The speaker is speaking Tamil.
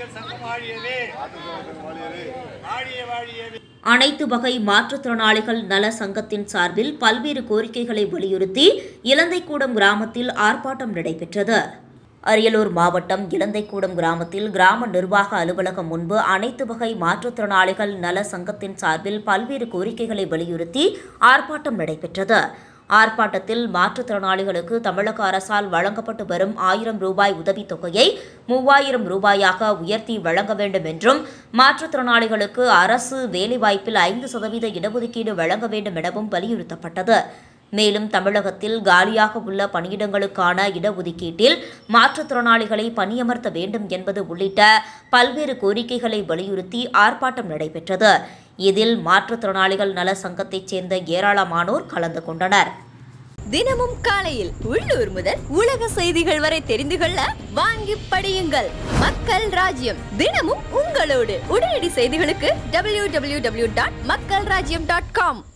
மாற்றுத்திறனாளிகள் சங்கம் வாழியவே வாழிய வாழியவே அனைத்து வகை மாற்றுத்திறனாளிகள் நல சங்கத்தின் சார்பில் பல்வேறு கோரிக்கைகளை வலியுறுத்தி இலந்தைக்கூடம் கிராமத்தில் ஆர்ப்பாட்டம் நடைபெற்றது அரியலூர் மாவட்டம் இலந்தைக்கூடம் கிராமத்தில் கிராம நிர்வாக அலுவலகம் முன்பு அனைத்து வகை மாற்றுத்திறனாளிகள் நல சங்கத்தின் சார்பில் பல்வேறு கோரிக்கைகளை வலியுறுத்தி ஆர்ப்பாட்டம் நடைபெற்றது ஆர்ப்பாட்டத்தில் மாற்றுத்திறனாளிகளுக்கு தமிழக அரசால் வழங்கப்பட்டு வரும் ஆயிரம் ரூபாய் உதவித் தொகையை மூவாயிரம் ரூபாயாக உயர்த்தி வழங்க வேண்டும் என்றும் மாற்றுத்திறனாளிகளுக்கு அரசு வேலைவாய்ப்பில் ஐந்து சதவீத இடஒதுக்கீடு வழங்க வேண்டும் எனவும் வலியுறுத்தப்பட்டது மேலும் தமிழகத்தில் காலியாக உள்ள பணியிடங்களுக்கான இடஒதுக்கீட்டில் மாற்றுத்திறனாளிகளை பணியமர்த்த வேண்டும் என்பது உள்ளிட்ட பல்வேறு கோரிக்கைகளை வலியுறுத்தி ஆர்ப்பாட்டம் நடைபெற்றது இதில் மாற்றுத்திறனாளிகள் நல சங்கத்தைச் சேர்ந்த ஏராளமானோர் கலந்து கொண்டனர் தினமும் காலையில் உள்ளூர் முதல் உலக செய்திகள் வரை தெரிந்து கொள்ள வாங்கி படியுங்கள் மக்கள் ராஜ்யம் தினமும் உங்களோடு உடனடி செய்திகளுக்கு www.மக்கள்ராஜ்யம்.com டாட் மக்கள் ராஜ்யம் டாட் காம்